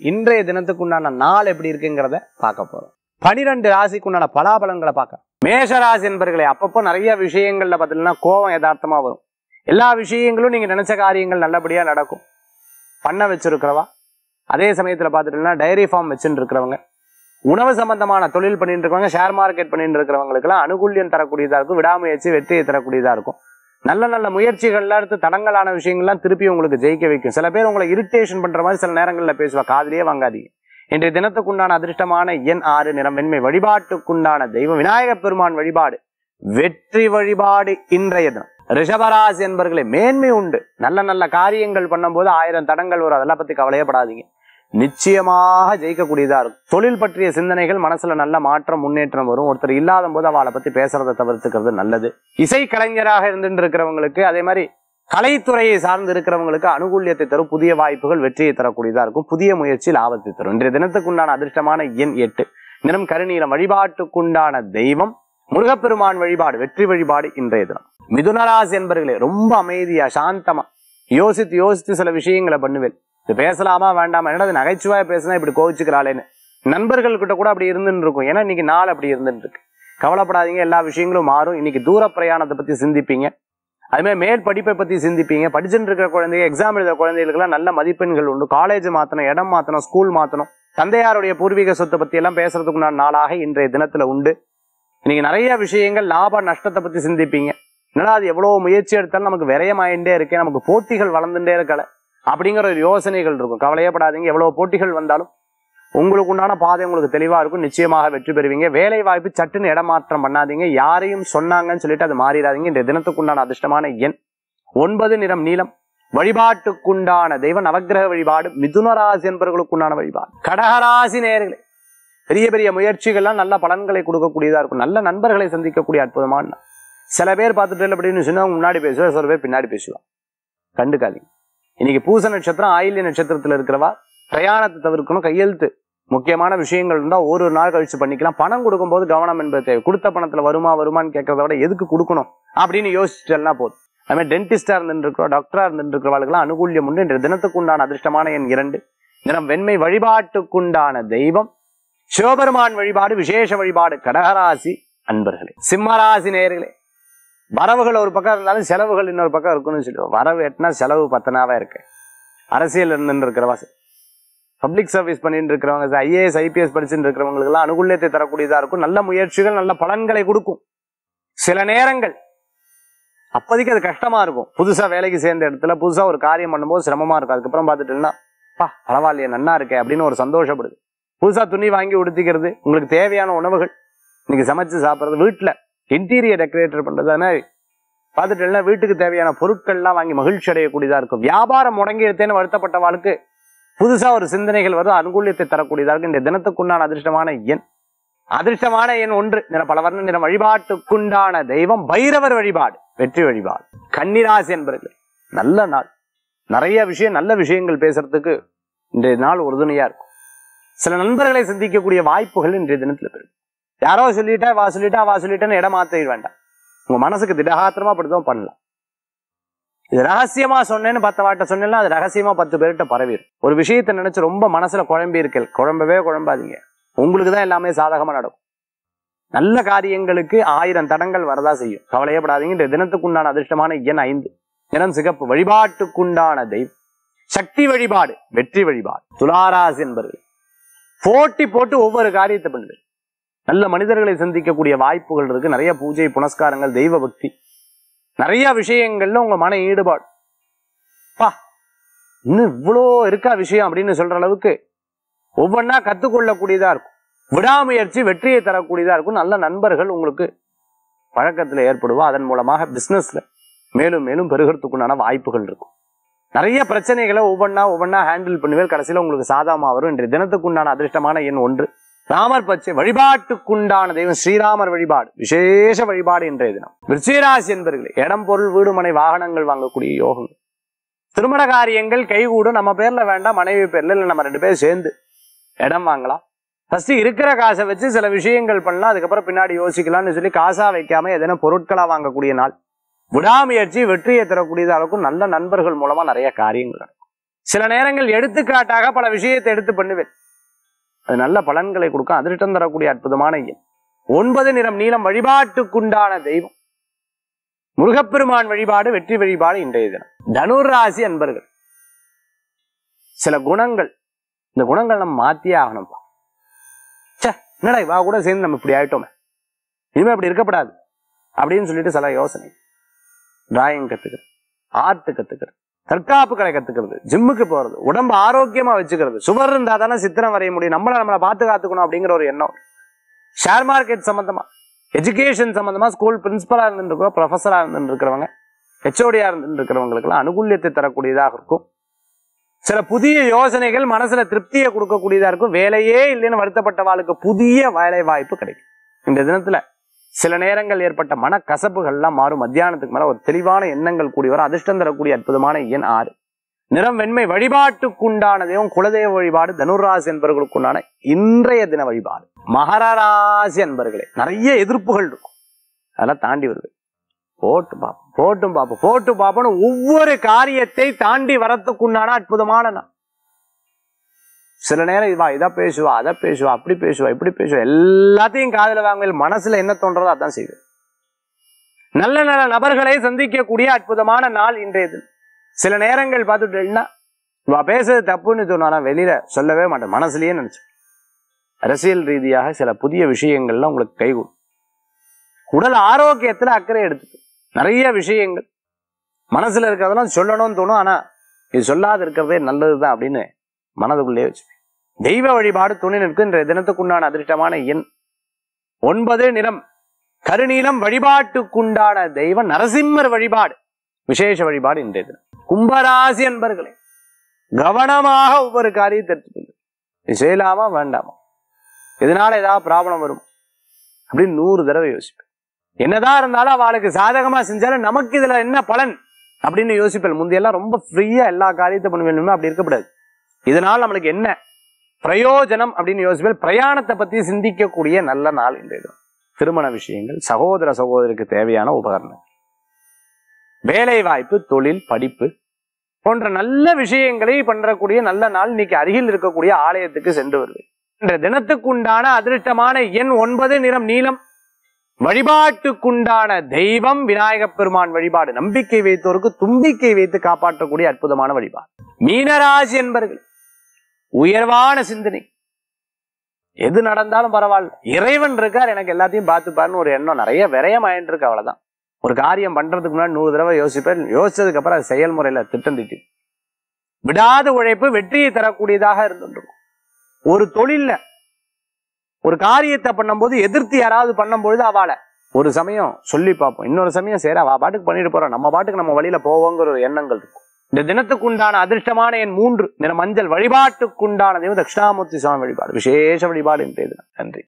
இன்றைய தினத்துக்கு உண்டான நாள் எப்படி இருக்குங்கிறத பார்க்க போறோம் பனிரெண்டு ராசிக்கு உண்டான பலாபலங்களை பார்க்க மேஷ ராசி என்பர்களே அப்பப்போ நிறைய விஷயங்கள்ல பார்த்தீங்கன்னா கோபம் யதார்த்தமா வரும் எல்லா விஷயங்களும் நீங்க நினைச்ச காரியங்கள் நல்லபடியா நடக்கும் பண்ண வச்சிருக்கிறவா அதே சமயத்துல பார்த்துட்டீங்கன்னா டைரி ஃபார்ம் வச்சுட்டு இருக்கிறவங்க உணவு சம்பந்தமான தொழில் பண்ணிட்டு இருக்கவங்க ஷேர் மார்க்கெட் பண்ணிட்டு இருக்கிறவங்களுக்குலாம் அனுகூல்யம் தரக்கூடியதா இருக்கும் விடாமுயற்சி வெற்றியை தரக்கூடியதா இருக்கும் நல்ல நல்ல முயற்சிகள்ல எடுத்து தடங்கலான விஷயங்கள்லாம் திருப்பி உங்களுக்கு ஜெயிக்க வைக்கும் சில பேர் உங்களை இரிட்டேஷன் பண்ற மாதிரி சில நேரங்களில் பேசுவா காதுலயே வாங்காதீங்க இன்றைய தினத்துக்குண்டான அதிர்ஷ்டமான எண் ஆறு நிறம் வெண்மை வழிபாட்டுக்குண்டான தெய்வம் விநாயகப் பெருமான் வழிபாடு வெற்றி வழிபாடு இன்றைய தினம் ரிஷபராசி என்பர்களே மேன்மை உண்டு நல்ல நல்ல காரியங்கள் பண்ணும்போது ஆயிரம் தடங்கள் வரும் அதெல்லாம் பத்தி கவலையப்படாதீங்க நிச்சயமாக ஜெயிக்கக்கூடியதா இருக்கும் தொழில் பற்றிய சிந்தனைகள் மனசுல நல்ல மாற்றம் முன்னேற்றம் வரும் ஒருத்தர் இல்லாத போது அவளை பத்தி பேசுறதை தவிர்த்துக்கிறது நல்லது இசை கலைஞராக இருந்துட்டு இருக்கிறவங்களுக்கு அதே மாதிரி கலைத்துறையை சார்ந்து இருக்கிறவங்களுக்கு அனுகூல்யத்தை தரும் புதிய வாய்ப்புகள் வெற்றியை தரக்கூடியதா இருக்கும் புதிய முயற்சி லாபத்தை தரும் இன்றைய தினத்துக்குண்டான அதிர்ஷ்டமான எண் எட்டு நிறம் கருநீலம் வழிபாட்டுக்குண்டான தெய்வம் முருகப்பெருமான் வழிபாடு வெற்றி வழிபாடு இன்றைய தினம் மிதுனராசி என்பர்களே ரொம்ப அமைதியா சாந்தமா யோசித்து யோசித்து சில விஷயங்களை பண்ணுவேன் இது பேசலாமா வேண்டாமா என்னடா நகைச்சுவாயா பேசினா இப்படி கோவிச்சுக்கிறாளேன்னு நண்பர்கள் கிட்ட கூட அப்படி இருந்துன்னு இருக்கும் ஏன்னா இன்னைக்கு நாள் அப்படி இருந்துட்டு இருக்கு கவலைப்படாதீங்க எல்லா விஷயங்களும் மாறும் இன்னைக்கு தூர பிரயாணத்தை பத்தி சிந்திப்பீங்க அது மாதிரி மேல் படிப்பை பத்தி சிந்திப்பீங்க படிச்சுட்டு இருக்கிற குழந்தைங்க எக்ஸாம் எழுதுற குழந்தைகளுக்கெல்லாம் நல்ல மதிப்பெண்கள் உண்டு காலேஜ் மாத்தணும் இடம் மாத்தணும் ஸ்கூல் மாத்தணும் தந்தையாருடைய பூர்வீக சொத்தை பத்தி எல்லாம் பேசுறதுக்குண்டான நாளாக இன்றைய தினத்துல உண்டு இன்னைக்கு நிறைய விஷயங்கள் லாப நஷ்டத்தை பத்தி சிந்திப்பீங்க என்னடா அது எவ்வளவு முயற்சி எடுத்தாலும் நமக்கு விரயமாயிட்டே இருக்கே நமக்கு போட்டிகள் வளர்ந்துட்டே இருக்கல அப்படிங்கிற ஒரு யோசனைகள் இருக்கும் கவலையப்படாதீங்க எவ்வளவு போட்டிகள் வந்தாலும் உங்களுக்கு உண்டான பாதை உங்களுக்கு தெளிவா இருக்கும் நிச்சயமாக வெற்றி பெறுவீங்க வேலை வாய்ப்பு சட்டுன்னு இடமாற்றம் பண்ணாதீங்க யாரையும் சொன்னாங்கன்னு சொல்லிட்டு அது மாறிடாதீங்க இந்த தினத்துக்குண்டான அதிர்ஷ்டமான எண் ஒன்பது நிறம் நீளம் வழிபாட்டுக்குண்டான தெய்வ நவக்கிரக வழிபாடு மிதுனராசி என்பவர்களுக்குண்டான வழிபாடு கடகராசி நேர்களே பெரிய பெரிய முயற்சிகள்லாம் நல்ல பலன்களை கொடுக்கக்கூடியதா இருக்கும் நல்ல நண்பர்களை சந்திக்கக்கூடிய அற்புதமான நாள். சில பேர் பார்த்துட்டு இல்லை அப்படின்னு சொன்னா முன்னாடி பேசுவார் சில பேர் பின்னாடி பேசுவாங்க கண்டுக்காதீங்க இன்னைக்கு பூச நட்சத்திரம் ஆயில்ய நட்சத்திரத்துல இருக்கிறவா பிரயாணத்தை தவிர்க்கணும் கையெழுத்து முக்கியமான விஷயங்கள் இருந்தா ஒரு ஒரு நாள் கழிச்சு பண்ணிக்கலாம் பணம் கொடுக்கும்போது கவனம் என்பது தேவை கொடுத்த பணத்துல வருமா வருமான்னு கேட்கறத விட எதுக்கு கொடுக்கணும் அப்படின்னு யோசிச்சுட்டா போதும் அதுமாதிரி டென்டிஸ்டா இருந்துட்டு இருக்கிறோம் டாக்டரா இருந்துட்டு இருக்கிறவர்களுக்கெல்லாம் அனுகூல்யம் உண்டு இன்றைய தினத்துக்கு உண்டான அதிர்ஷ்டமான எண் இரண்டு தினம் வெண்மை வழிபாட்டுக்குண்டான தெய்வம் சிவபெருமான் வழிபாடு விசேஷ வழிபாடு கடகராசி அன்பர்களே சிம்மராசி நேயர்களே வரவுகள் ஒரு பக்கம் இருந்தாலும் செலவுகள் இன்னொரு பக்கம் இருக்குன்னு சொல்லுவோம் வரவு எட்டுனா செலவு பத்தனாவா இருக்கு அரசியல் இருந்து இருக்கிறவா பப்ளிக் சர்வீஸ் பண்ணிட்டு இருக்கிறவங்க ஐஏஎஸ் ஐபிஎஸ் படிச்சுட்டு இருக்கிறவங்களுக்கு எல்லாம் அனுகூல்யத்தை தரக்கூடியதா இருக்கும் நல்ல முயற்சிகள் நல்ல பலன்களை கொடுக்கும் சில நேரங்கள் அப்போதைக்கு அது கஷ்டமா இருக்கும் புதுசா வேலைக்கு சேர்ந்த இடத்துல புதுசா ஒரு காரியம் பண்ணும்போது சிரமமா இருக்கும் அதுக்கப்புறம் பார்த்துட்டுன்னா பா பரவாயில்லையே நன்னா இருக்கே அப்படின்னு ஒரு சந்தோஷப்படுது புதுசா துணி வாங்கி உடுத்திக்கிறது உங்களுக்கு தேவையான உணவுகள் இன்னைக்கு சமைச்சு சாப்பிட்றது வீட்டுல இன்டீரியர் டெக்கரேட்டர் பண்றது அது மாதிரி பார்த்துட்டீங்கன்னா வீட்டுக்கு தேவையான பொருட்கள்லாம் வாங்கி மகிழ்ச்சி அடையக்கூடியதா இருக்கும் வியாபாரம் முடங்கி எடுத்தேன்னு வருத்தப்பட்டவாளுக்கு புதுசா ஒரு சிந்தனைகள் வரும் அனுகூலியத்தை தரக்கூடியதா இருக்கும் இந்த தினத்துக்குண்டான அதிர்ஷ்டமான எண் அதிர்ஷ்டமான எண் ஒன்று நிற பலவர்ண நிற வழிபாட்டுக்குண்டான தெய்வம் பைரவர் வழிபாடு வெற்றி வழிபாடு கன்னிராசி என்பவர்களே நல்ல நாள் நிறைய விஷயம் நல்ல விஷயங்கள் பேசுறதுக்கு இன்றைய நாள் உறுதுணையா இருக்கும் சில நண்பர்களை சந்திக்கக்கூடிய வாய்ப்புகள் இன்றைய தினத்துல பெறும் யாரோ சொல்லிட்டா வா சொல்லிட்டா வா சொல்லிட்டேன்னு இடம் மாத்த வேண்டாம் உங்க மனசுக்கு திடகாத்திரமா படுத்தவும் பண்ணலாம் இது ரகசியமா சொன்னேன்னு பத்து வாட்ட சொன்னேன்னா அது ரகசியமா பத்து பேர்கிட்ட பரவிடும் ஒரு விஷயத்தை நினைச்சு ரொம்ப மனசுல குழம்பி இருக்கல் குழம்பவே குழம்பாதீங்க உங்களுக்கு தான் எல்லாமே சாதகமா நடக்கும் நல்ல காரியங்களுக்கு ஆயிரம் தடங்கள் வரதா செய்யும் கவலையப்படாதீங்க இந்த தினத்துக்குண்டான அதிர்ஷ்டமான எண் ஐந்து நிறம் சிகப்பு வழிபாட்டுக்குண்டான தெய்வம் சக்தி வழிபாடு வெற்றி வழிபாடு துளாராசி என்பர்கள் போட்டி போட்டு ஒவ்வொரு காரியத்தை பண்ணுவேன் நல்ல மனிதர்களை சந்திக்கக்கூடிய வாய்ப்புகள் இருக்கு நிறைய பூஜை புனஸ்காரங்கள் தெய்வ பக்தி நிறைய விஷயங்கள்ல உங்க மன ஈடுபாடு பா இன்னும் இவ்வளோ இருக்கா விஷயம் அப்படின்னு சொல்ற அளவுக்கு ஒவ்வொன்றா கத்துக்கொள்ளக்கூடியதா இருக்கும் விடாமுயற்சி வெற்றியை தரக்கூடியதா இருக்கும் நல்ல நண்பர்கள் உங்களுக்கு பழக்கத்துல ஏற்படுவா அதன் மூலமாக பிசினஸ்ல மேலும் மேலும் பெருகிறதுக்குண்டான வாய்ப்புகள் இருக்கும் நிறைய பிரச்சனைகளை ஒவ்வொன்றா ஒவ்வொன்றா ஹேண்டில் பண்ணுவேன் கடைசியில உங்களுக்கு சாதகமா வரும் இன்றைய தினத்துக்குண்டான அதிர்ஷ்டமான எண் ஒன்று ராமர் பச்சை வழிபாட்டுக்குண்டான தெய்வம் ஸ்ரீராமர் வழிபாடு விசேஷ வழிபாடு இன்றைய தினம் விருச்சிகராசி என்பர்களே இடம் பொருள் வீடு மனை வாகனங்கள் வாங்கக்கூடிய யோகங்கள் திருமண காரியங்கள் கைகூடும் நம்ம பேர்ல வேண்டாம் மனைவி பேர்ல இல்லை நம்ம ரெண்டு பேரும் சேர்ந்து இடம் வாங்கலாம் ஃபர்ஸ்ட் இருக்கிற காசை வச்சு சில விஷயங்கள் பண்ணலாம் அதுக்கப்புறம் பின்னாடி யோசிக்கலாம்னு சொல்லி காசா வைக்காம எதனா பொருட்களா வாங்கக்கூடிய நாள் விடாமுயற்சி வெற்றியை தரக்கூடியதா இருக்கும் நல்ல நண்பர்கள் மூலமா நிறைய காரியங்கள் நடக்கும் சில நேரங்கள் எடுத்துக்காட்டாக பல விஷயத்தை எடுத்து பண்ணுவேன் அது நல்ல பலன்களை கொடுக்கும் அதிர்ஷ்டம் தரக்கூடிய அற்புதமான எண் ஒன்பது நிறம் நீளம் வழிபாட்டுக்குண்டான தெய்வம் முருகப்பெருமான் வழிபாடு வெற்றி வழிபாடு இன்றைய தினம் தனுர் ராசி அன்பர்கள் சில குணங்கள் இந்த குணங்கள் நம்ம மாத்தியே ஆகணும்ப்பா ச்சே என்னடா இவா கூட சேர்ந்து நம்ம இப்படி ஆயிட்டோமே இனிமே அப்படி இருக்கப்படாது அப்படின்னு சொல்லிட்டு சில யோசனை டிராயிங் கத்துக்கிறது ஆர்ட் கத்துக்கிறது தற்காப்பு கலை கத்துக்கிறது ஜிம்முக்கு போறது உடம்பு ஆரோக்கியமா வச்சுக்கிறது சுவர் இருந்தா தானே சித்திரம் வரைய முடியும் நம்மள நம்மளை பார்த்து காத்துக்கணும் அப்படிங்கிற ஒரு எண்ணம் ஷேர் மார்க்கெட் சம்பந்தமா எஜுகேஷன் சம்பந்தமா ஸ்கூல் பிரின்சிபலா இருந்துருக்கிறோம் ப்ரொஃபஸரா இருந்துருக்கிறவங்க ஹெச்ஓடியா இருந்துருக்கிறவங்களுக்கெல்லாம் அனுகூல்யத்தை தரக்கூடியதாக இருக்கும் சில புதிய யோசனைகள் மனசுல திருப்தியை கொடுக்கக்கூடியதா இருக்கும் வேலையே இல்லைன்னு வருத்தப்பட்டவாளுக்கு புதிய வேலை வாய்ப்பு கிடைக்கும் இந்த தினத்துல சில நேரங்கள் ஏற்பட்ட மனக்கசப்புகள்லாம் மாறும் மத்தியானத்துக்கு மேல ஒரு தெளிவான எண்ணங்கள் கூடி வர அதிர்ஷ்டம் தரக்கூடிய அற்புதமான எண் ஆறு நிறம் வெண்மை வழிபாட்டுக்குண்டான தெய்வம் குலதெய்வ வழிபாடு தனுராசி என்பவர்களுக்குண்டான இன்றைய தின வழிபாடு மகர ராசி என்பர்களே நிறைய எதிர்ப்புகள் இருக்கும் அதெல்லாம் தாண்டி வருது போட்டு பார்ப்போம் போட்டும் பார்ப்போம் போட்டு பார்ப்போம் ஒவ்வொரு காரியத்தை தாண்டி வரத்துக்குண்டான அற்புதமான நாள் சில நேரம் இவா இதை பேசுவா அதை பேசுவா அப்படி பேசுவா இப்படி பேசுவா எல்லாத்தையும் காதுல வாங்க மனசுல என்ன தோன்றதோ அதான் செய்யுது நல்ல நல்ல நபர்களை சந்திக்கக்கூடிய அற்புதமான நாள் இன்றைய தினம் சில நேரங்கள் பார்த்துட்டேன்னா இவா பேசுறது தப்புன்னு சொன்னாலும் வெளியில சொல்லவே மாட்டேன் மனசுலயே நினைச்சு அரசியல் ரீதியாக சில புதிய விஷயங்கள்லாம் உங்களுக்கு கைகூடும் உடல் ஆரோக்கியத்துல அக்கறை எடுத்துக்கு நிறைய விஷயங்கள் மனசுல இருக்கிறதெல்லாம் சொல்லணும்னு தோணும் ஆனா இது சொல்லாது இருக்கிறதே நல்லதுதான் அப்படின்னு மனதுக்குள்ளே வச்சு தெய்வ வழிபாடு துணை நிற்கும் இன்றைய தினத்துக்குண்டான அதிர்ஷ்டமான எண் ஒன்பது நிறம் கருநீலம் வழிபாட்டுக்குண்டான தெய்வம் நரசிம்மர் வழிபாடு விசேஷ வழிபாடு இன்றைய தினம் கும்பராசி அன்பர்களே கவனமாக ஒவ்வொரு காரியத்தை எடுத்துக்கொள்ளுங்க இது செய்யலாமா வேண்டாமா இதனால ஏதாவது ப்ராப்ளம் வரும் அப்படின்னு நூறு தடவை யோசிப்பேன் என்னதான் இருந்தாலும் அவளுக்கு சாதகமா செஞ்சாலும் நமக்கு இதுல என்ன பலன் அப்படின்னு யோசிப்பேன் முந்தையெல்லாம் ரொம்ப ஃப்ரீயா எல்லா காரியத்தை பண்ண வேணுமே அப்படி இருக்கக்கூடாது இதனால் நம்மளுக்கு என்ன பிரயோஜனம் அப்படின்னு யோசிப்பேன் பிரயாணத்தை பத்தி சிந்திக்கக்கூடிய நல்ல நாள் இன்றைய தினம் திருமண விஷயங்கள் சகோதர சகோதரிக்கு தேவையான உபகரணம் வேலை வாய்ப்பு தொழில் படிப்பு போன்ற நல்ல விஷயங்களை பண்றக்கூடிய நல்ல நாள் இன்னைக்கு அருகில் இருக்கக்கூடிய ஆலயத்துக்கு சென்று வருவேன் என்ற தினத்துக்குண்டான அதிர்ஷ்டமான எண் ஒன்பது நிறம் நீளம் வழிபாட்டுக்குண்டான தெய்வம் விநாயகப் பெருமான் வழிபாடு நம்பிக்கை வைத்தோருக்கு தும்பிக்கை வைத்து காப்பாற்றக்கூடிய அற்புதமான வழிபாடு மீனராசி என்பர்கள் உயர்வான சிந்தனை எது நடந்தாலும் பரவாயில்ல இறைவன் இருக்கார் எனக்கு எல்லாத்தையும் பார்த்துப்பாருன்னு ஒரு எண்ணம் நிறைய விரயம் ஆயிட்டு இருக்கு அவ்வளவுதான் ஒரு காரியம் பண்றதுக்கு முன்னாடி நூறு தடவை யோசிப்பேன் யோசிச்சதுக்கு அப்புறம் அது செயல்முறையில திட்டம் திட்டி விடாத உழைப்பு வெற்றியை தரக்கூடியதாக இருந்துருக்கும் ஒரு தொழில்ல ஒரு காரியத்தை பண்ணும்போது எதிர்த்து யாராவது பண்ணும்பொழுது அவளை ஒரு சமயம் சொல்லி பார்ப்போம் இன்னொரு சமயம் சரி அவ பாட்டுக்கு பண்ணிட்டு போறோம் நம்ம பாட்டுக்கு நம்ம வழியில போவோங்கிற ஒரு எண்ணங்கள் இருக்கும் இந்த தினத்துக்குண்டான அதிர்ஷ்டமான என் மூன்று நிற மஞ்சள் வழிபாட்டுக்குண்டான தெய்வம் தட்சிணாமூர்த்தி சுவாமி வழிபாடு விசேஷ வழிபாடு இன்றைய தினம் நன்றி